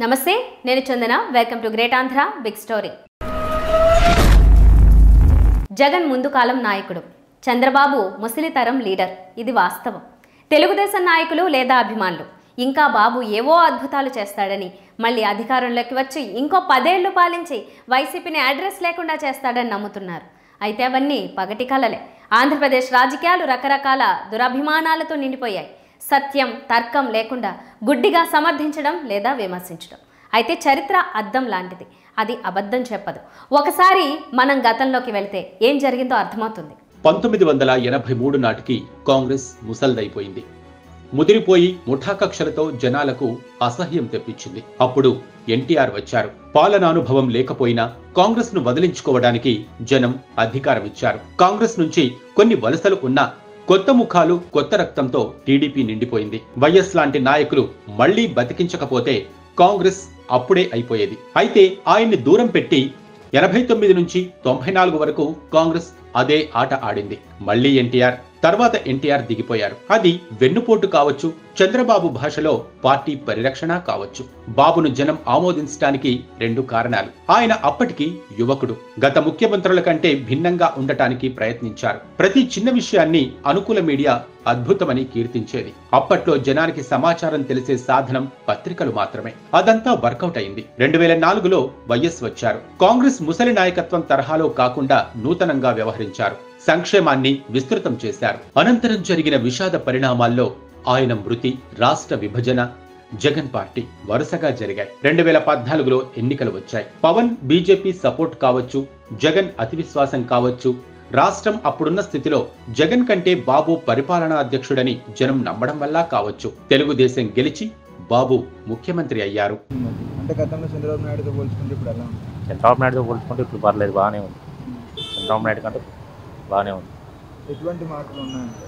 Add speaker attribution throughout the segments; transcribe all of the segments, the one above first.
Speaker 1: నమస్తే నేను Chandana welcome to great Andhra big story Jagan ముందు కాలం నాయకుడు చంద్రబాబు ముసలితరం లీడర్ ఇది వాస్తవం తెలుగుదేశం నాయకులు లేదా అభిమానులు ఇంకా బాబు ఏవో అద్భుతాలు చేస్తాడని మళ్ళీ అధికారంలోకి వచ్చి ఇంకో పదేళ్లు పాలించి వైసీపీని అడ్రస్ లేకుండా చేస్తాడని నమ్ముతున్నారు అయితే అవన్నీ పగటి కలలే ఆంధ్రప్రదేశ్ రాజకీయాలు రకరకాల దురభిమానాలతో నిండిపోయాయి సత్యం తర్కం లేకుండా గుడ్డిగా సమర్థించడం లేదా విమర్శించడం అయితే చరిత్ర అద్దం లాంటిది అది అబద్ధం చెప్పదు ఒకసారి మనం గతంలోకి వెళ్తే ఏం జరిగిందో అర్థమవుతుంది
Speaker 2: పంతొమ్మిది వందల ఎనభై మూడు నాటికి కాంగ్రెస్ ముసల్దైపోయింది ముదిరిపోయి ముఠా కక్షలతో జనాలకు అసహ్యం తెప్పించింది అప్పుడు ఎన్టీఆర్ వచ్చారు పాలనానుభవం లేకపోయినా కాంగ్రెస్ ను వదిలించుకోవడానికి జనం అధికారం ఇచ్చారు కాంగ్రెస్ నుంచి కొన్ని వలసలు ఉన్నా కొత్త ముఖాలు కొత్త రక్తంతో టీడీపీ నిండిపోయింది వైఎస్ లాంటి నాయకులు మళ్లీ బతికించకపోతే కాంగ్రెస్ అప్పుడే అయిపోయేది అయితే ఆయన్ని దూరం పెట్టి ఎనభై తొమ్మిది నుంచి తొంభై నాలుగు వరకు కాంగ్రెస్ అదే ఆట ఆడింది మళ్ళీ ఎన్టీఆర్ తర్వాత ఎన్టీఆర్ దిగిపోయారు అది వెన్నుపోటు కావచ్చు చంద్రబాబు భాషలో పార్టీ పరిరక్షణ కావచ్చు బాబును జనం ఆమోదించడానికి రెండు కారణాలు ఆయన అప్పటికి యువకుడు గత ముఖ్యమంత్రుల కంటే భిన్నంగా ఉండటానికి ప్రయత్నించారు ప్రతి చిన్న విషయాన్ని అనుకూల మీడియా అద్భుతమని కీర్తించేది అప్పట్లో జనానికి సమాచారం తెలిసే సాధనం పత్రికలు మాత్రమే అదంతా వర్కౌట్ అయింది రెండు వేల నాలుగులో వైఎస్ వచ్చారు కాంగ్రెస్ ముసలి నాయకత్వం తరహాలో కాకుండా నూతనంగా వ్యవహరించారు సంక్షేమాన్ని విస్తృతం చేశారు అనంతరం జరిగిన విషాద పరిణామాల్లో ఆయన మృతి రాష్ట్ర విభజన జగన్ పార్టీ వరుసగా జరిగాయి రెండు వేల పద్నాలుగులో ఎన్నికలు వచ్చాయి పవన్ బీజేపీ సపోర్ట్ కావచ్చు జగన్ అతి విశ్వాసం కావచ్చు రాష్ట్రం అప్పుడున్న స్థితిలో జగన్ కంటే బాబు పరిపాలనా అధ్యక్షుడని జనం నమ్మడం వల్ల కావచ్చు తెలుగుదేశం గెలిచి బాబు ముఖ్యమంత్రి అయ్యారు
Speaker 3: అంటే గతంలో చంద్రబాబు నాయుడుతో పోల్చుకుంటే ఇప్పుడు ఎలా ఉంది
Speaker 4: చంద్రబాబు నాయుడుతో పోల్చుకుంటే ఇప్పుడు పర్లేదు బాగానే ఉంది చంద్రబాబు నాయుడు కంటే బాగానే ఉంది
Speaker 3: ఎటువంటి మార్పులు ఉన్నాయంటే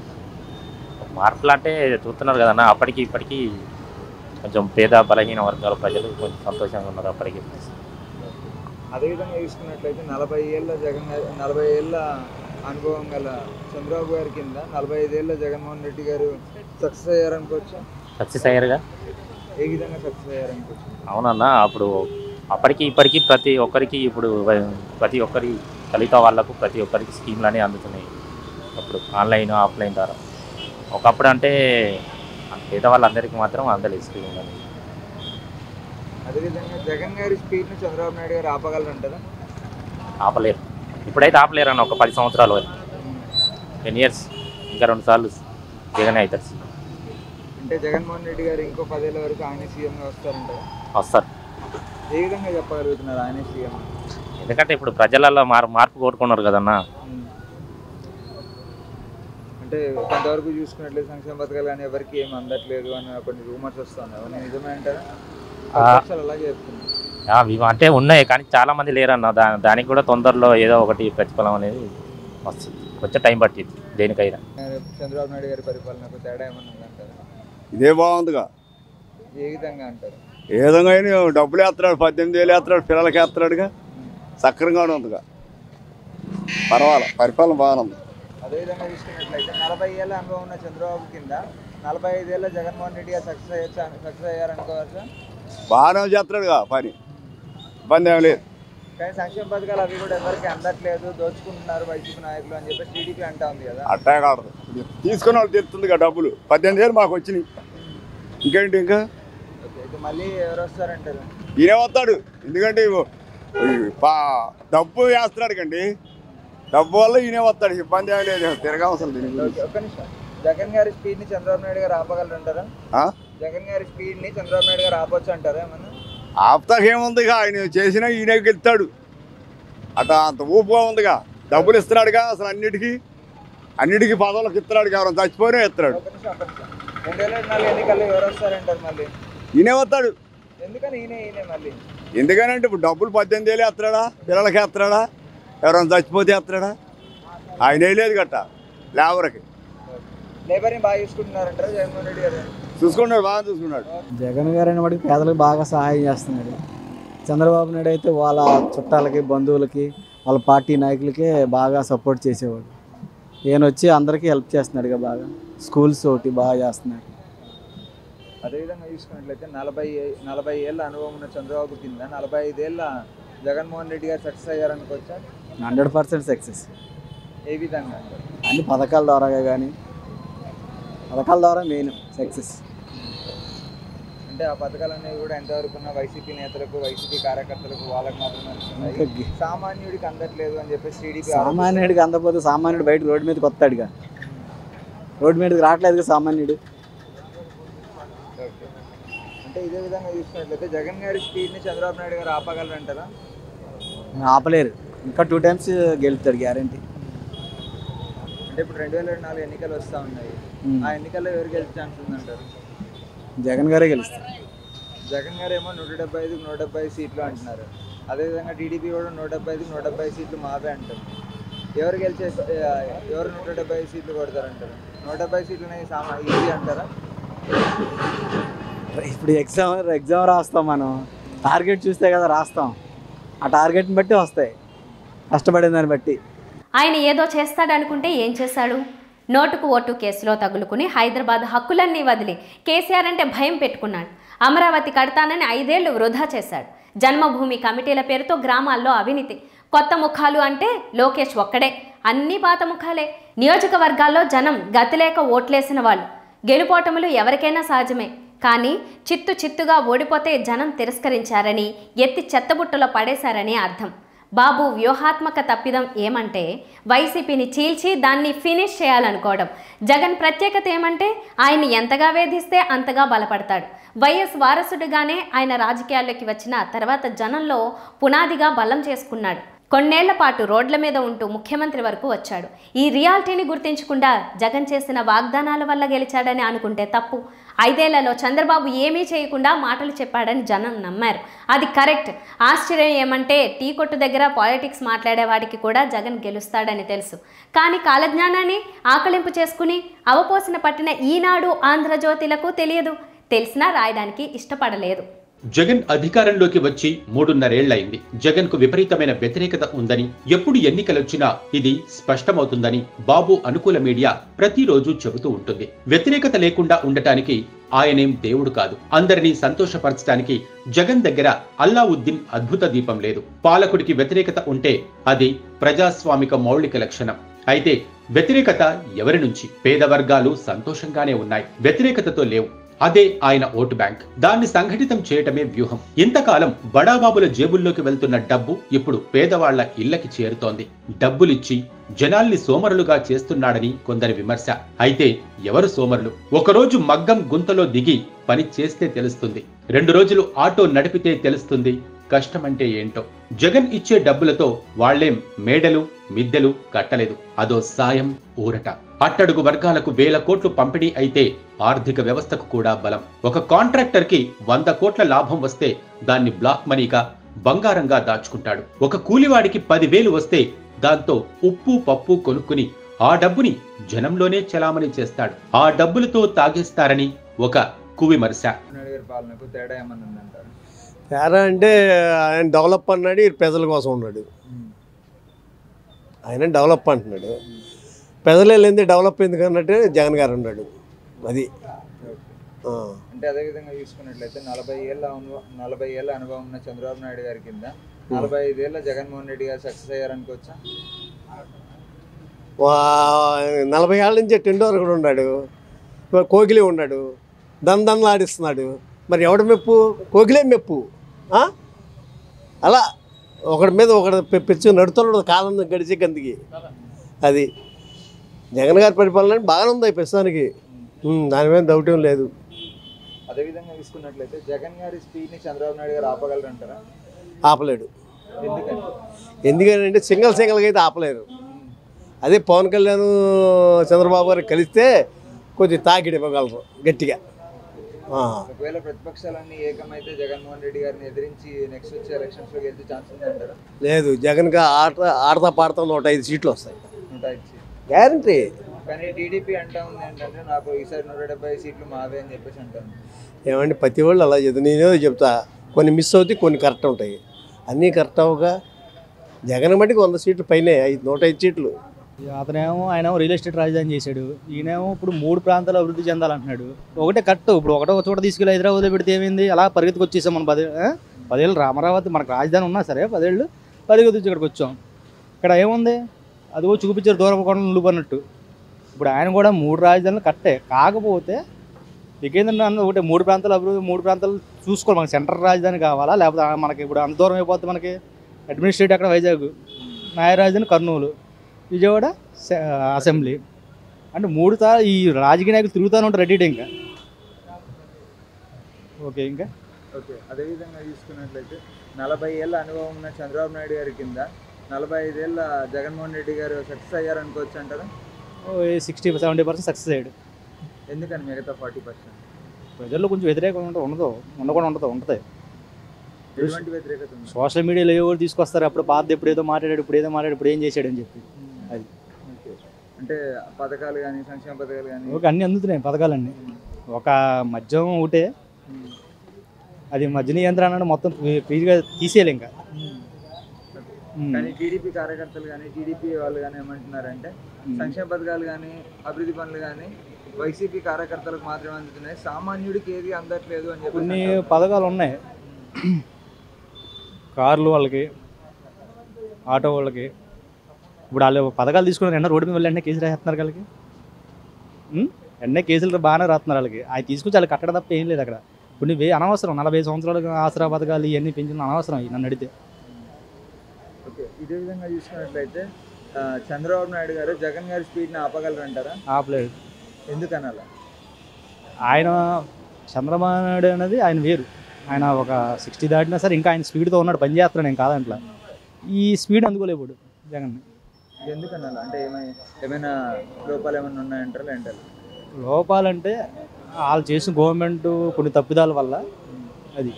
Speaker 4: మార్పులు అంటే చూస్తున్నారు కదన్న అప్పటికి ఇప్పటికి కొంచెం పేద బలహీన వర్గాల ప్రజలు కొంచెం సంతోషంగా ఉన్నారు అప్పటికి
Speaker 3: అదేవిధంగా చూసుకున్నట్లయితే నలభై ఏళ్ళ జగన్ గారి నలభై ఏళ్ళ అనుభవం గల చంద్రబాబు గారి కింద నలభై ఐదేళ్ళ జగన్మోహన్ రెడ్డి గారు సక్సెస్ అయ్యారనుకోవచ్చు
Speaker 4: సక్సెస్ అయ్యారుగా
Speaker 3: ఏ విధంగా సక్సెస్ అయ్యారనుకోవచ్చు
Speaker 4: అవునన్న అప్పుడు అప్పటికి ఇప్పటికి ప్రతి ఒక్కరికి ఇప్పుడు వ- ప్రతి ఒక్కరి దళిత వాళ్ళకు ప్రతి ఒక్కరికి స్కీమ్లు అనేవి అందుతున్నాయి అప్పుడు ఆన్లైన్ ఆఫ్లైన్ ద్వారా ఒకప్పుడు అంటే పేద వాళ్ళందరికీ మాత్రం అందలేదు స్కీమ్లు అనేవి
Speaker 3: అదేవిధంగా జగన్ గారి స్పీడ్ని చంద్రబాబు నాయుడు గారు ఆపగలరంటారా
Speaker 4: ఆపలేరు ఇప్పుడైతే ఆపలేరు అన్న ఒక పది సంవత్సరాలు టెన్ ఇయర్స్ ఇంకా రెండు సార్లు జగన్ అవుతారు సీఎం.
Speaker 3: అంటే జగన్మోహన్ రెడ్డి గారు ఇంకో పదేళ్ళ వరకు ఆయన సీఎంగా వస్తారంటారా
Speaker 4: వస్తారు
Speaker 3: ఏ విధంగా చెప్పగలుగుతున్నారు ఆయన సీఎం
Speaker 4: ఎందుకంటే ఇప్పుడు ప్రజలలో మార్ మార్పు కోరుకున్నారు కదన్నా
Speaker 3: అంటే కొంతవరకు చూసుకున్నట్లయితే సంక్షేమ పథకాలు కానీ ఎవరికి ఏం అందట్లేదు అని కొన్ని రూమర్స్ వస్తున్నాయి అవన్నీ నిజమే అంటారా
Speaker 4: ఆ.
Speaker 3: ప్రతిపక్షాలు అలాగే చెప్తున్నాయి
Speaker 4: ఆ, ఇవి అంటే ఉన్నాయి కానీ చాలా మంది లేరన్న దా దానికి కూడా తొందరలో ఏదో ఒకటి ప్రతిఫలం అనేది వస్తుంది కొంచెం టైం పట్టింది దేనికైనా
Speaker 3: రేపు చంద్రబాబు నాయుడు గారి పరిపాలనకు తేడా ఏమన్నా ఉందంటారా
Speaker 5: ఇదే బాగుందిగా
Speaker 3: ఏ విధంగా అంటారు
Speaker 5: ఏ విధంగా అయినా డబ్బులు వేస్తున్నాడు పద్దెనిమిది వేలు వేస్తున్నాడు పిల్లలకి వేస్తున్నాడుగా సక్రంగానే ఉందిగా పర్వాలే పరిపాలన బాగానే ఉంది
Speaker 3: అదేవిధంగా చూసుకున్నట్లయితే నలభై ఏళ్ళ అనుభవం ఉన్న చంద్రబాబు కింద నలభై ఐదేళ్ళ జగన్మోహన్ రెడ్డి గారు సక్సెస్ అయ్యొచ్చా సక్సెస్ అయ్యారనుకోవచ్చా
Speaker 5: బాగానే చేస్తున్నాడుగా పని ఇబ్బంది ఏం లేదు
Speaker 3: కానీ సంక్షేమ పథకాలు అవి కూడా ఎవరికి అందట్లేదు దోచుకుంటున్నారు వైసీపీ నాయకులు అని చెప్పేసి టీడీపీ అంటా ఉంది కదా
Speaker 5: అట్టే కాదు తీసుకున్న వాళ్ళు తెస్తుందిగా డబ్బులు పద్దెనిమిది వేలు మాకు వచ్చినాయి ఇంకేంటి ఇంకా
Speaker 3: ఓకే అయితే మళ్ళీ ఎవరు వస్తారంటారు
Speaker 5: ఈయనే వస్తాడు ఎందుకంటే ఇగో ఈ పా డబ్బు వేస్తున్నాడు కండి డబ్బు వల్ల ఈయనే వస్తాడు ఇబ్బంది ఏం లేదు తిరగవసరం దీని
Speaker 3: ఓకే,
Speaker 5: గురించి
Speaker 3: ఒక్క నిమిషం జగన్ గారి స్పీడ్ ని చంద్రబాబు నాయుడు గారు ఆపగలరంటారా
Speaker 5: ఆ?
Speaker 3: జగన్ గారి స్పీడ్ ని చంద్రబాబు నాయుడు గారు ఆపొచ్చు అంటారా ఏమన్నా
Speaker 5: ఆపుతాక ఏముంది ఇక ఆయన చేసినా ఈయన గెలుస్తాడు అట్లా అంత ఊపుగా ఉందిగా డబ్బులు ఇస్తున్నాడుగా అసలు అన్నిటికీ అన్నిటికీ పదవులకు ఇస్తున్నాడు ఎవరైనా చచ్చిపోయినా ఇస్తున్నాడు
Speaker 3: ఒక్క నిమిషం ఒక్క నిమిషం రెండు వేల ఇరవై నాలుగు ఎన్నికల్లో ఎవరు వస్తారంటారు మళ్ళీ
Speaker 5: ఈయనే వస్తాడు
Speaker 3: ఎందుకని ఈయనే ఈయనే మళ్ళీ
Speaker 5: ఎందుకనంటే ఇప్పుడు డబ్బులు పద్దెనిమిది వేలు వేస్తున్నాడా పిల్లలకి వేస్తున్నాడా ఎవరైనా చచ్చిపోతే వేస్తున్నాడా ఆయన వేయలేదు గట్ట లేబర్కి
Speaker 3: లేబర్ని బాగా చూసుకుంటున్నారంటారా జగన్మోహన్ రెడ్డి గారు
Speaker 5: చూసుకున్నాడు బాగా చూసుకున్నాడు
Speaker 6: జగన్ గారు అనేవాడి పేదలకు బాగా సహాయం చేస్తున్నాడు చంద్రబాబు నాయుడు అయితే వాళ్ళ చుట్టాలకి బంధువులకి వాళ్ళ పార్టీ నాయకులకే బాగా సపోర్ట్ చేసేవాడు ఈయన వచ్చి అందరికీ హెల్ప్ చేస్తున్నాడుగా బాగా స్కూల్స్ ఒకటి బాగా చేస్తున్నారు
Speaker 3: అదేవిధంగా చూసుకున్నట్లయితే నలభై నలభై ఏళ్ళ అనుభవం ఉన్న చంద్రబాబు కింద నలభై ఐదేళ్ళ జగన్మోహన్ రెడ్డి గారు సక్సెస్ అయ్యారనుకోవచ్చా
Speaker 6: హండ్రెడ్ పర్సెంట్ సక్సెస్
Speaker 3: ఏ విధంగా అంటారు
Speaker 6: అన్ని పథకాల ద్వారా కానీ పథకాల ద్వారా మెయిన్ సక్సెస్
Speaker 3: అంటే ఆ పథకాలన్నీ కూడా ఎంతవరకు ఉన్న వైసీపీ నేతలకు వైసీపీ కార్యకర్తలకు వాళ్ళకి మాత్రమే అందుతున్నాయి
Speaker 6: ఇంకా గి-
Speaker 3: సామాన్యుడికి అందట్లేదు అని చెప్పేసి టీడీపీ
Speaker 6: సామాన్యుడికి అందకపోతే సామాన్యుడు బయట రోడ్డు మీదకి వస్తాడుగా రోడ్డు మీదకి రావట్లేదుగా సామాన్యుడు
Speaker 3: ఓకే. అంటే ఇదే విధంగా చూసుకున్నట్లయితే జగన్ గారి స్పీడ్ ని చంద్రబాబు నాయుడు గారు ఆపగలరంటారా
Speaker 6: ఆపలేరు ఇంకా టూ టైమ్స్ గెలుస్తాడు గ్యారంటీ
Speaker 3: అంటే ఇప్పుడు రెండు వేల ఇరవై నాలుగు ఎన్నికలు వస్తూ ఉన్నాయి ఆ ఎన్నికల్లో ఎవరు గెలిచే ఛాన్స్ ఉందంటారు
Speaker 6: జగన్ గారే గెలుస్తారు
Speaker 3: జగన్ గారు ఏమో నూట డెబ్బై ఐదుకు నూట డెబ్బై ఐదు సీట్లు అంటున్నారు అదేవిధంగా టీడీపీ కూడా నూట డెబ్బై ఐదుకు నూట డెబ్బై ఐదు సీట్లు మావే అంటారు ఎవరు గెలిచే ఆ, ఎవరు నూట డెబ్బై ఐదు సీట్లు కొడతారంటారు నూట డెబ్బై ఐదు సీట్లు అనేది సామా ఈజీ అంటారా
Speaker 6: ఇప్పుడు ఎగ్జామ్ ఎగ్జామ్ రాస్తాం మనం టార్గెట్ చూస్తే కదా రాస్తాం ఆ టార్గెట్ని బట్టి వస్తాయి కష్టపడిన దాన్ని బట్టి
Speaker 1: ఆయన ఏదో చేస్తాడనుకుంటే ఏం చేశాడు నోటుకు ఓటు కేసులో తగులుకుని హైదరాబాద్ హక్కులన్నీ వదిలి కేసీఆర్ అంటే భయం పెట్టుకున్నాడు అమరావతి కడతానని ఐదేళ్లు వృధా చేశాడు జన్మభూమి కమిటీల పేరుతో గ్రామాల్లో అవినీతి కొత్త ముఖాలు అంటే లోకేష్ ఒక్కడే అన్ని పాత ముఖాలే నియోజకవర్గాల్లో జనం గతిలేక ఓట్లేసిన వాళ్ళు గెలుపోటములు ఎవరికైనా సహజమే కానీ చిత్తు చిత్తుగా ఓడిపోతే జనం తిరస్కరించారని ఎత్తి చెత్తబుట్టలో పడేశారని అర్థం బాబు వ్యూహాత్మక తప్పిదం ఏమంటే వైసీపీని చీల్చి దాన్ని ఫినిష్ చేయాలనుకోవడం జగన్ ప్రత్యేకత ఏమంటే ఆయన్ని ఎంతగా వేధిస్తే అంతగా బలపడతాడు వైఎస్ వారసుడిగానే ఆయన రాజకీయాల్లోకి వచ్చిన తర్వాత జనంలో పునాదిగా బలం చేసుకున్నాడు కొన్నేళ్ల పాటు రోడ్ల మీద ఉంటూ ముఖ్యమంత్రి వరకు వచ్చాడు ఈ రియాలిటీని గుర్తించకుండా జగన్ చేసిన వాగ్దానాల వల్ల గెలిచాడని అనుకుంటే తప్పు ఐదేళ్లలో చంద్రబాబు ఏమీ చేయకుండా మాటలు చెప్పాడని జనం నమ్మారు అది కరెక్ట్ ఆశ్చర్యం ఏమంటే టీ కొట్టు దగ్గర పాలిటిక్స్ మాట్లాడేవాడికి కూడా జగన్ గెలుస్తాడని తెలుసు కానీ కాలజ్ఞానాన్ని ఆకలింపు చేసుకుని అవపోసిన పట్టిన ఈనాడు ఆంధ్రజ్యోతిలకు తెలియదు తెలిసినా రాయడానికి ఇష్టపడలేదు
Speaker 2: జగన్ అధికారంలోకి వచ్చి మూడున్నరేళ్లయింది జగన్ కు విపరీతమైన వ్యతిరేకత ఉందని ఎప్పుడు ఎన్నికలొచ్చినా ఇది స్పష్టమవుతుందని బాబు అనుకూల మీడియా ప్రతిరోజు చెబుతూ ఉంటుంది వ్యతిరేకత లేకుండా ఉండటానికి ఆయనేం దేవుడు కాదు అందరినీ సంతోషపరచడానికి జగన్ దగ్గర అల్లావుద్దీన్ అద్భుత దీపం లేదు పాలకుడికి వ్యతిరేకత ఉంటే అది ప్రజాస్వామిక మౌలిక లక్షణం అయితే వ్యతిరేకత ఎవరి నుంచి పేద వర్గాలు సంతోషంగానే ఉన్నాయి వ్యతిరేకతతో లేవు అదే ఆయన ఓటు బ్యాంక్ దాన్ని సంఘటితం చేయటమే వ్యూహం ఇంతకాలం బడాబాబుల జేబుల్లోకి వెళ్తున్న డబ్బు ఇప్పుడు పేదవాళ్ల ఇళ్లకి చేరుతోంది డబ్బులిచ్చి జనాల్ని సోమరులుగా చేస్తున్నాడని కొందరి విమర్శ అయితే ఎవరు సోమరులు ఒకరోజు మగ్గం గుంతలో దిగి పని చేస్తే తెలుస్తుంది రెండు రోజులు ఆటో నడిపితే తెలుస్తుంది కష్టమంటే ఏంటో జగన్ ఇచ్చే డబ్బులతో వాళ్లేం మేడలు మిద్దెలు కట్టలేదు అదో సాయం ఊరట అట్టడుగు వర్గాలకు వేల కోట్లు పంపిణీ అయితే ఆర్థిక వ్యవస్థకు కూడా బలం ఒక కాంట్రాక్టర్ కి వంద కోట్ల లాభం వస్తే దాన్ని బ్లాక్ మనీగా బంగారంగా దాచుకుంటాడు ఒక కూలివాడికి పదివేలు వస్తే దాంతో ఉప్పు పప్పు కొనుక్కుని ఆ డబ్బుని జనంలోనే చలామణి చేస్తాడు ఆ డబ్బులతో తాగేస్తారని ఒక కువిమర్శ
Speaker 3: నాయుడు గారి పాలనకు తేడా ఏమన్నా ఉందంటారు
Speaker 7: తేడా అంటే ఆయన డెవలప్ అన్నాడు ఈ ప్రజల కోసం ఉన్నాడు ఆయన డెవలప్ అంటున్నాడు ప్రజలే లేనిది డెవలప్ ఎందుకు అన్నట్టు జగన్ గారు ఉన్నాడు అది ఆ.
Speaker 3: అంటే అదే విధంగా చూసుకున్నట్లయితే నలభై ఏళ్ళ అనుభవం నలభై ఏళ్ళ అనుభవం ఉన్న చంద్రబాబు నాయుడు గారి కింద నలభై ఐదేళ్ళ జగన్మోహన్ రెడ్డి గారు సక్సెస్ అయ్యారనుకోవచ్చా
Speaker 7: వా- నలభై ఏళ్ళ నుంచి టెండోర్ కూడా ఉన్నాడు ఇప్పుడు కోకిలి ఉన్నాడు దందన్లు ఆడిస్తున్నాడు మరి ఎవడ మెప్పు కోకిలే మెప్పు ఆ? అలా ఒకడి మీద ఒకటి పె- పెంచు నడుతున్నాడు కాలం గడిచే గందికి అది జగన్ గారి పరిపాలన బాగానే ఉంది ప్రస్తుతానికి ఉమ్, దాని మీద డౌట్ ఏం లేదు
Speaker 3: అదే విధంగా చూసుకున్నట్లయితే జగన్ గారి స్పీడ్ ని చంద్రబాబు నాయుడు గారు ఆపగలరంటారా
Speaker 7: ఆపలేడు
Speaker 3: ఎందుకని
Speaker 7: ఎందుకంటే సింగల్ సింగల్గా అయితే ఆపలేరు అదే పవన్ కళ్యాణ్ చంద్రబాబు గారు కలిస్తే కొద్ది తాకిడి ఇవ్వగలరు గట్టిగా ఆ.
Speaker 3: ఒకవేళ ప్రతిపక్షాలన్నీ ఏకమైతే జగన్మోహన్ రెడ్డి గారిని ఎదిరించి నెక్స్ట్ వచ్చే ఎలక్షన్స్ లో గెలిచే ఛాన్స్ ఉందంటారా
Speaker 7: లేదు జగన్కి ఆట ఆడతా పాడతా నూట ఐదు సీట్లు వస్తాయి
Speaker 3: నూట ఐదు సీట్లు.
Speaker 7: గ్యారంటీ
Speaker 3: కానీ టీడీపీ అంటా ఉంది ఏంటంటే నాకు ఈసారి నూట డెబ్బై సీట్లు మావే అని చెప్పేసి అంటాను
Speaker 7: ఏమంటే ప్రతి వాళ్ళు అలా చెప్తా నేనేదో చెప్తా కొన్ని మిస్ అవుతాయి కొన్ని కరెక్ట్ ఉంటాయి అన్నీ కరెక్ట్ అవ్వగా జగన్ మటుకు వంద సీట్లు పైనే ఐదు నూట ఐదు సీట్లు
Speaker 8: అతనేమో ఆయనేమో రియల్ ఎస్టేట్ రాజధాని చేశాడు ఈయనేమో ఇప్పుడు మూడు ప్రాంతాలు అభివృద్ధి చెందాలంటున్నాడు ఒకటే కట్టు ఇప్పుడు ఒకటో చోట తీసుకెళ్ళి హైదరాబాద్ పెడితే ఏమైంది అలా పరిగెత్తుకు వచ్చేసాం మనం పదే ఆ? పదేళ్ళు రామరావతి మనకు రాజధాని ఉన్నా సరే పదేళ్ళు పరిగెత్తి వచ్చి ఇక్కడికి వచ్చాం ఇక్కడ ఏముంది అదిగో చూపించారు దూరం కొండలు నిలుపన్నట్టు ఇప్పుడు ఆయన కూడా మూడు రాజధానులు కట్టే కాకపోతే మీకేంటంటే అన్న ఒకటే మూడు ప్రాంతాలు అభివృద్ధి మూడు ప్రాంతాలు చూసుకోవాలి మనకి సెంట్రల్ రాజధాని కావాలా లేకపోతే ఆ మనకి ఇప్పుడు అంత దూరం అయిపోతుంది మనకి అడ్మినిస్ట్రేటివ్ అక్కడ వైజాగ్ న్యాయ రాజధాని కర్నూలు విజయవాడ స- అసెంబ్లీ అంటే మూడు తా ఈ రాజకీయ నాయకులు తిరుగుతూనే ఉంటారు రెడీ ఇంకా ఓకే ఇంకా
Speaker 3: ఓకే అదేవిధంగా చూసుకున్నట్లయితే నలభై ఏళ్ళ అనుభవం ఉన్న చంద్రబాబు నాయుడు గారి కింద నలభై ఐదేళ్ళ జగన్మోహన్ రెడ్డి గారు సక్సెస్ అయ్యారు అనుకోవచ్చు అంటారా
Speaker 8: సిక్స్టీ సెవెంటీ పర్సెంట్ సక్సెస్ అయ్యాడు
Speaker 3: ఎందుకని మిగతా ఫార్టీ పర్సెంట్
Speaker 8: ప్రజల్లో కొంచెం వ్యతిరేకం ఉంటే ఉండదు ఉండకుండా ఉండదు ఉంటుంది
Speaker 3: ఎటువంటి వ్యతిరేకత ఉంది
Speaker 8: సోషల్ మీడియాలో ఏవో తీసుకొస్తారు అప్పుడు పాత ఎప్పుడు ఏదో మాట్లాడాడు ఇప్పుడు ఏదో మాట్లాడు ఇప్పుడు ఏం చేశాడు అని చెప్పి అది
Speaker 3: ఓకే అంటే పథకాలు కానీ సంక్షేమ పథకాలు కానీ
Speaker 8: ఓకే అన్నీ అందుతున్నాయి పథకాలన్నీ ఒక మద్యం ఒకటే అది మద్య నియంత్రణ మొత్తం ఫ్రీగా తీసేయాలి ఇంకా ఉమ్.
Speaker 3: కానీ టీడీపీ కార్యకర్తలు కానీ టీడీపీ వాళ్ళు కానీ ఏమంటున్నారంటే సంక్షేమ పథకాలు కానీ అభివృద్ధి పనులు కానీ వైసీపీ కార్యకర్తలకు మాత్రమే అందుతున్నాయి సామాన్యుడికి ఏది అందట్లేదు అని చెప్పి
Speaker 8: కొన్ని పథకాలు ఉన్నాయి కార్లు వాళ్ళకి ఆటో వాళ్ళకి ఇప్పుడు వాళ్ళు పథకాలు తీసుకుని ఎన్నో రోడ్డు మీద వెళ్ళి వెంటనే కేసులు రాస్తున్నారు వాళ్ళకి ఉం? వెంటనే కేసులు బాగానే రాస్తున్నారు వాళ్ళకి అవి తీసుకొచ్చి వాళ్ళు కట్టడం తప్ప ఏం లేదు అక్కడ కొన్ని వే అనవసరం నలభై సంవత్సరాలకు ఆసరా పథకాలు ఇవన్నీ పెంచిన అనవసరం ఇవి నన్ను అడిగితే
Speaker 3: ఓకే ఇదే విధంగా చూసుకున్నట్లయితే ఆ, చంద్రబాబు నాయుడు గారు జగన్ గారి స్పీడ్ని ఆపగలరు అంటారా
Speaker 8: ఆపలేదు
Speaker 3: ఎందుకని అలా
Speaker 8: ఆయన చంద్రబాబు నాయుడు అనేది ఆయన వేరు ఆయన ఒక సిక్స్టీ దాటినా సరే ఇంకా ఆయన స్పీడ్తో ఉన్నాడు పని చేస్తున్నాడు నేను కాదంట్లా ఈ స్పీడ్ అందుకోలేకపోడు జగన్
Speaker 3: ఎందుకని అలా అంటే ఏమై ఏమైనా లోపాలు ఏమైనా ఉన్నాయంటారా లేదంటారా
Speaker 8: లోపాలంటే వాళ్ళు చేసిన గవర్నమెంట్ కొన్ని తప్పిదాల వల్ల అది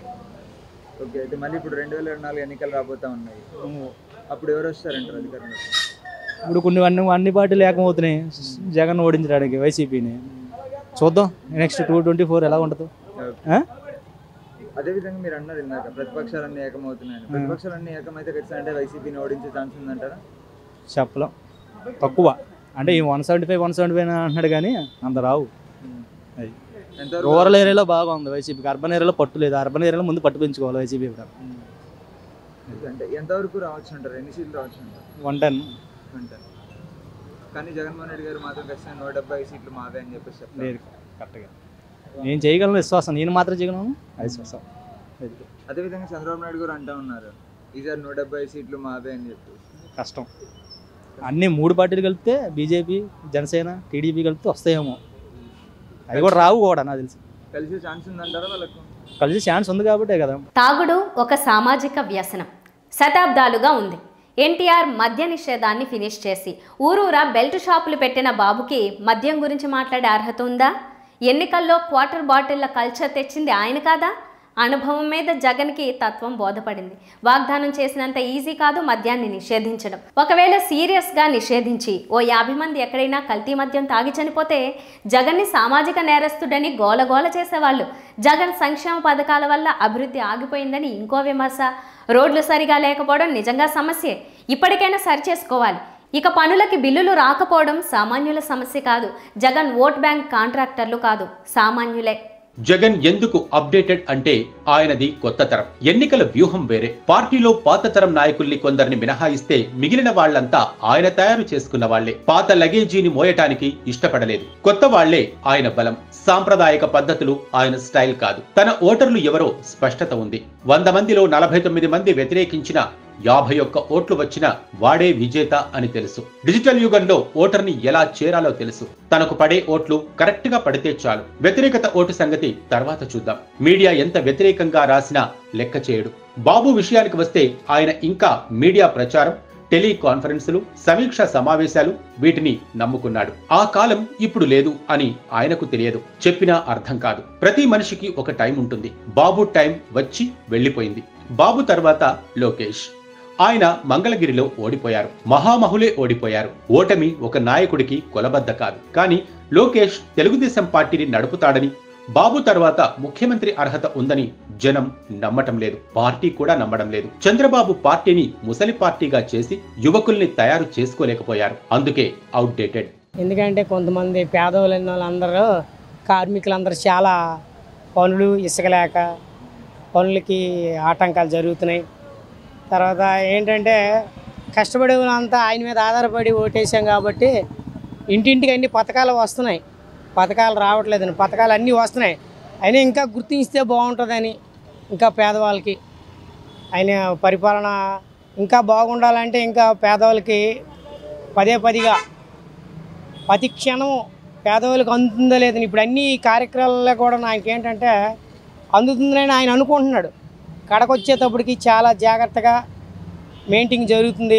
Speaker 3: ఓకే అయితే మళ్ళీ ఇప్పుడు రెండు వేల ఇరవై నాలుగు ఎన్నికలు రాబోతా ఉన్నాయి అప్పుడు ఎవరు వస్తారంటారు అధికారంలో
Speaker 8: ఇప్పుడు కొన్ని అన్ని అన్ని పార్టీలు ఏకమవుతున్నాయి జగన్ ఓడించడానికి వైసీపీని చూద్దాం నెక్స్ట్ టూ ట్వంటీ ఫోర్ ఎలా ఉంటుందో ఆ?
Speaker 3: అదే విధంగా మీరు అన్నారు ఇందాక ప్రతిపక్షాలన్నీ ఏకమవుతున్నాయని ప్రతిపక్షాలన్నీ ఏకమైతే ఖచ్చితంగా అంటే వైసీపీని ఓడించే ఛాన్స్ ఉందంటారా
Speaker 8: చెప్పలేం తక్కువ అంటే ఈ one seventy five one seventy five అంటున్నాడు కానీ అంత రావు అది
Speaker 3: ఎంతవరకు
Speaker 8: రూరల్ ఏరియాలో బాగా ఉంది వైసీపీకి అర్బన్ ఏరియాలో పట్టు లేదు అర్బన్ ఏరియాలో ముందు పట్టు పెంచుకోవాలి వైసీపీ ఇప్పుడు
Speaker 3: అంటే ఎంతవరకు రావచ్చు అంటారు ఎన్ని సీట్లు రావచ్చు అంటారు
Speaker 8: వన్ టెన్
Speaker 3: అంటారు కానీ జగన్మోహన్ రెడ్డి గారు మాత్రం ఖచ్చితంగా నూట డెబ్బై సీట్లు మావే అని చెప్పేసి చెప్తారు
Speaker 8: లేదు కరెక్ట్గా నేను చేయగలను విశ్వాసం నేను మాత్రం చేయగలను అది విశ్వాసం అది
Speaker 3: అదేవిధంగా చంద్రబాబు నాయుడు గారు అంటా ఉన్నారు ఈసారి నూట డెబ్బై సీట్లు మావే అని చెప్పి
Speaker 8: కష్టం అన్ని మూడు పార్టీలు కలిపితే బీజేపీ జనసేన టీడీపీ కలిపితే వస్తాయేమో అవి కూడా రావు కూడా నాకు తెలిసి
Speaker 3: కలిసే ఛాన్స్ ఉందంటారా వాళ్ళకు
Speaker 8: కలిసి ఛాన్స్ ఉంది కాబట్టే కదా
Speaker 1: తాగుడు ఒక సామాజిక వ్యసనం శతాబ్దాలుగా ఉంది ఎన్టీఆర్ మద్య నిషేధాన్ని ఫినిష్ చేసి ఊరూరా బెల్ట్ షాపులు పెట్టిన బాబుకి మద్యం గురించి మాట్లాడే అర్హత ఉందా ఎన్నికల్లో క్వార్టర్ బాటిళ్ల కల్చర్ తెచ్చింది ఆయన కాదా అనుభవం మీద జగన్కి తత్వం బోధపడింది వాగ్దానం చేసినంత ఈజీ కాదు మద్యాన్ని నిషేధించడం ఒకవేళ సీరియస్గా నిషేధించి ఓ యాభై మంది ఎక్కడైనా కల్తీ మద్యం తాగి చనిపోతే జగన్ని సామాజిక నేరస్తుడని గోలగోల చేసేవాళ్ళు జగన్ సంక్షేమ పథకాల వల్ల అభివృద్ధి ఆగిపోయిందని ఇంకో విమర్శ రోడ్లు సరిగా లేకపోవడం నిజంగా సమస్యే ఇప్పటికైనా సరిచేసుకోవాలి ఇక పనులకి బిల్లులు రాకపోవడం సామాన్యుల సమస్య కాదు జగన్ ఓట్ బ్యాంక్ కాంట్రాక్టర్లు కాదు సామాన్యులే
Speaker 2: జగన్ ఎందుకు అప్డేటెడ్ అంటే ఆయనది కొత్త తరం ఎన్నికల వ్యూహం వేరే పార్టీలో పాత తరం నాయకుల్ని కొందరిని మినహాయిస్తే మిగిలిన వాళ్ళంతా ఆయన తయారు చేసుకున్న వాళ్లే పాత లగేజీని మోయటానికి ఇష్టపడలేదు కొత్త వాళ్లే ఆయన బలం సాంప్రదాయక పద్ధతులు ఆయన స్టైల్ కాదు తన ఓటర్లు ఎవరో స్పష్టత ఉంది వంద మందిలో నలభై తొమ్మిది మంది వ్యతిరేకించిన యాభై ఒక్క ఓట్లు వచ్చిన వాడే విజేత అని తెలుసు డిజిటల్ యుగంలో ఓటర్ని ఎలా చేరాలో తెలుసు తనకు పడే ఓట్లు కరెక్ట్ గా పడితే చాలు వ్యతిరేకత ఓటు సంగతి తర్వాత చూద్దాం మీడియా ఎంత వ్యతిరేకంగా రాసినా లెక్క చేయడు బాబు విషయానికి వస్తే ఆయన ఇంకా మీడియా ప్రచారం టెలికాన్ఫరెన్సులు సమీక్ష సమావేశాలు వీటిని నమ్ముకున్నాడు ఆ కాలం ఇప్పుడు లేదు అని ఆయనకు తెలియదు చెప్పినా అర్థం కాదు ప్రతి మనిషికి ఒక టైం ఉంటుంది బాబు టైం వచ్చి వెళ్ళిపోయింది బాబు తర్వాత లోకేష్ ఆయన మంగళగిరిలో ఓడిపోయారు మహామహులే ఓడిపోయారు ఓటమి ఒక నాయకుడికి కొలబద్ద కాదు కానీ లోకేష్ తెలుగుదేశం పార్టీని నడుపుతాడని బాబు తర్వాత ముఖ్యమంత్రి అర్హత ఉందని జనం నమ్మటం లేదు పార్టీ కూడా నమ్మడం లేదు చంద్రబాబు పార్టీని ముసలి పార్టీగా చేసి యువకుల్ని తయారు చేసుకోలేకపోయారు అందుకే అవుట్డేటెడ్
Speaker 9: ఎందుకంటే కొంతమంది పేదవాళ్ళు ఉన్న వాళ్ళందరూ కార్మికులందరూ చాలా పనులు ఇసుక లేక పనులకి ఆటంకాలు జరుగుతున్నాయి తర్వాత ఏంటంటే కష్టపడే వాళ్ళంతా ఆయన మీద ఆధారపడి ఓటేసాం కాబట్టి ఇంటింటికి అన్ని పథకాలు వస్తున్నాయి పథకాలు రావట్లేదని పథకాలు అన్నీ వస్తున్నాయి అయినా ఇంకా గుర్తించితే బాగుంటుందని ఇంకా పేదవాళ్ళకి ఆయన పరిపాలన ఇంకా బాగుండాలంటే ఇంకా పేదవాళ్ళకి పదే పదిగా ప్రతి క్షణం పేదవాళ్ళకి అందుతుందో లేదని ఇప్పుడు అన్ని కార్యక్రమాల్లో కూడా ఆయనకి ఏంటంటే అందుతుందని ఆయన అనుకుంటున్నాడు కడకొచ్చేటప్పటికి చాలా జాగ్రత్తగా మెయింటింగ్ జరుగుతుంది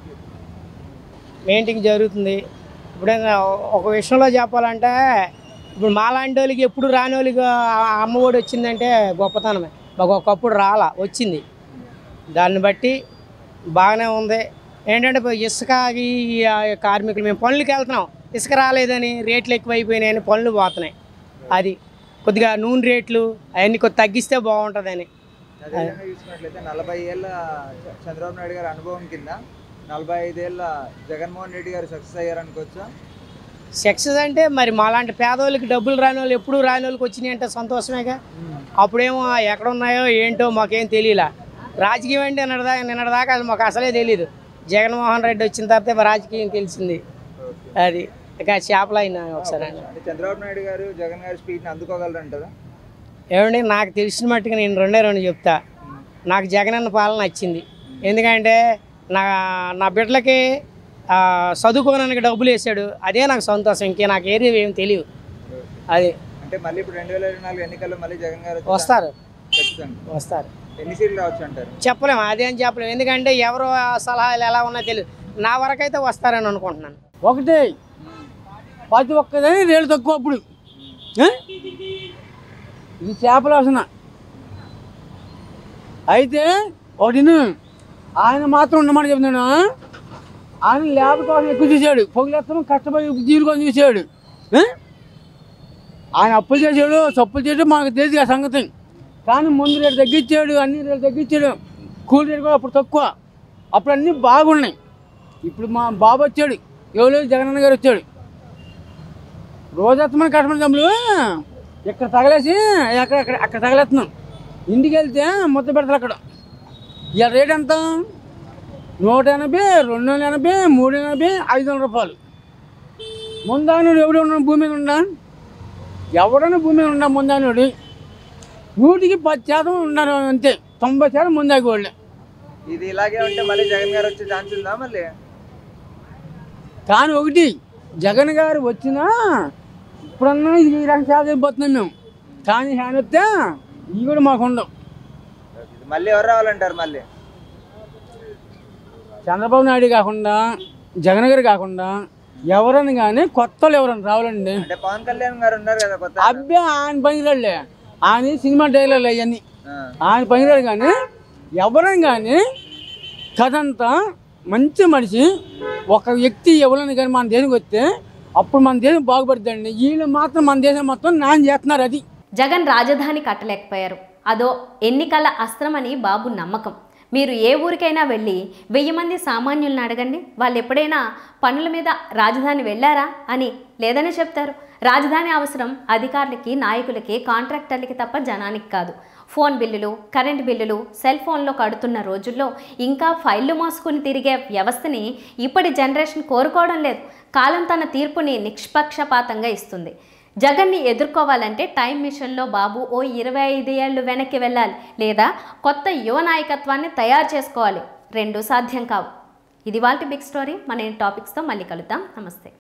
Speaker 9: మెయింటింగ్ జరుగుతుంది ఇప్పుడు ఒక విషయంలో చెప్పాలంటే ఇప్పుడు మాలాంటి వాళ్ళకి ఎప్పుడు రాని వాళ్ళకి ఆ అమ్మఒడి వచ్చిందంటే గొప్పతనమే మాకు ఒకప్పుడు రాలా వచ్చింది దాన్ని బట్టి బాగానే ఉంది ఏంటంటే ఇప్పుడు ఇసుక ఈ ఆ కార్మికులు మేము పనులకి వెళ్తున్నాం ఇసుక రాలేదని రేట్లు ఎక్కువైపోయినాయని పనులు పోతున్నాయి అది కొద్దిగా నూనె రేట్లు అవన్నీ కొద్ది తగ్గిస్తే బాగుంటుందని
Speaker 3: అదేవిధంగా చూసుకున్నట్లయితే నలభై ఏళ్ళ చ- చంద్రబాబు నాయుడు గారి అనుభవం కింద నలభై ఐదేళ్ళ జగన్మోహన్ రెడ్డి గారు సక్సెస్ అయ్యారనుకోవచ్చా
Speaker 9: సక్సెస్ అంటే మరి మాలాంటి పేదవాళ్ళకి డబ్బులు రాని వాళ్ళు ఎప్పుడు రాని వాళ్ళకి వచ్చినాయి అంటే సంతోషమేగా అప్పుడేమో ఎక్కడ ఉన్నాయో ఏంటో మాకేం తెలియలా రాజకీయం అంటే నిన్నటిదాకా నిన్నటిదాకా అది మాకు అసలే తెలియదు జగన్మోహన్ రెడ్డి వచ్చిన తర్వాత మా రాజకీయం తెలిసింది అది ఇక చేపలు అయినా ఒకసారి అండి.
Speaker 3: అంటే చంద్రబాబు నాయుడు గారు జగన్ గారి స్పీడ్ని అందుకోగలరంటారా
Speaker 9: ఏమండి నాకు తెలిసిన మట్టుకు నేను రెండే రెండు చెప్తా నాకు జగనన్న పాలన నచ్చింది ఎందుకంటే నా నా బిడ్డలకి ఆ, చదువుకోవడానికి డబ్బులు వేసాడు అదే నాకు సంతోషం ఇంకే నాకు ఏరియా ఏం తెలియదు అది
Speaker 3: అంటే మళ్ళీ ఇప్పుడు రెండు వేల ఇరవై నాలుగు ఎన్నికల్లో మళ్ళీ జగన్ గారు వచ్చి
Speaker 9: వస్తారు
Speaker 3: ఖచ్చితంగా
Speaker 9: వస్తారు
Speaker 3: ఎన్ని సీట్లు రావచ్చు అంటారు
Speaker 9: చెప్పలేము అదేం చెప్పలేము ఎందుకంటే ఎవరు ఆ సలహాలు ఎలా ఉన్నాయో తెలియదు నా వరకైతే వస్తారని అనుకుంటున్నాను
Speaker 10: ఒకటి ప్రతి ఒక్కదని రేటు తక్కువ అప్పుడు ఏ? ఇది చేపల వాసన అయితే ఒకటి విను. ఆయన మాత్రం ఉండమని చెప్తున్నాను ఆయన ల్యాబ్ కోసం ఎక్కువ చూశాడు పొగిలేస్తాం కష్టపడి జీవుల కోసం చూశాడు ఏ? ఆయన అప్పులు చేశాడు తప్పులు చేయడం మాకు తెలియదు ఆ సంగతి కానీ ముందు రేటు తగ్గించాడు అన్ని రేటు తగ్గించాడు కూలి రేటు కూడా అప్పుడు తక్కువ అప్పుడు అన్నీ బాగున్నాయి ఇప్పుడు మా బాబు వచ్చాడు ఎవరు జగనన్న గారు వచ్చాడు రోజెత్తమని కట్టమని డబ్బులు ఇక్కడ తగలేసి అక్కడ అక్కడ అక్కడ తగలేస్తున్నాం ఇంటికి వెళ్తే ముద్ద పెడతారు అక్కడ ఇవాళ రేట్ ఎంత నూట ఎనభై రెండు వందల ఎనభై మూడు ఎనభై ఐదు వందల రూపాయలు ముందానుడు ఎవడు ఉన్నాడు భూమి మీద ఉండా ఎవడన్నా భూమి మీద ఉండా ముందానుడు నూటికి పది శాతం ఉన్నారు అంతే తొంభై శాతం ముందాకి వాళ్ళే
Speaker 3: ఇది ఇలాగే ఉంటే మళ్ళీ జగన్ గారు వచ్చే ఛాన్స్ ఉందా మళ్ళీ
Speaker 10: కానీ ఒకటి జగన్ గారు వచ్చినా ఇప్పుడన్నా ఇది ఈ రకం సేవ అయిపోతున్నాం మేము కానీ ఆయన వస్తే ఇవి కూడా మాకు ఉండవు
Speaker 3: మళ్ళీ ఎవరు రావాలంటారు మళ్ళీ
Speaker 10: చంద్రబాబు నాయుడు కాకుండా జగన్ గారు కాకుండా ఎవరని కానీ కొత్త వాళ్ళు ఎవరన్నా రావాలండి
Speaker 3: అంటే పవన్ కళ్యాణ్ గారు ఉన్నారు కదా కొత్త
Speaker 10: అబ్బే ఆయన పనిరాళ్ళే ఆయన సినిమా డైలాగులు అవన్నీ
Speaker 3: ఆ.
Speaker 10: ఆయన పనిరాడు కానీ ఎవరైనా కానీ కథ అంతా మంచి మనిషి ఒక వ్యక్తి ఎవరైనా కానీ మన దేనికి వస్తే అప్పుడు మన దేశం బాగుపడుతుందండి వీళ్ళు మాత్రం మన దేశం మొత్తం నాన్ చేస్తున్నారు అది
Speaker 1: జగన్ రాజధాని కట్టలేకపోయారు అదో ఎన్నికల అస్త్రమని బాబు నమ్మకం మీరు ఏ ఊరికైనా వెళ్ళి వెయ్యి మంది సామాన్యులను అడగండి వాళ్ళు ఎప్పుడైనా పనుల మీద రాజధాని వెళ్ళారా అని లేదని చెప్తారు రాజధాని అవసరం అధికారులకి నాయకులకి కాంట్రాక్టర్లకి తప్ప జనానికి కాదు ఫోన్ బిల్లులు కరెంట్ బిల్లులు సెల్ ఫోన్లో కడుతున్న రోజుల్లో ఇంకా ఫైళ్లు మోసుకుని తిరిగే వ్యవస్థని ఇప్పటి జనరేషన్ కోరుకోవడం లేదు కాలం తన తీర్పుని నిష్పక్షపాతంగా ఇస్తుంది జగన్ని ఎదుర్కోవాలంటే టైం మిషన్లో బాబు ఓ ఇరవై ఐదు ఏళ్ళు వెనక్కి వెళ్ళాలి లేదా కొత్త యువ నాయకత్వాన్ని తయారు చేసుకోవాలి రెండు సాధ్యం కావు ఇది వాళ్ళ బిగ్ స్టోరీ మన టాపిక్స్తో మళ్ళీ కలుద్దాం నమస్తే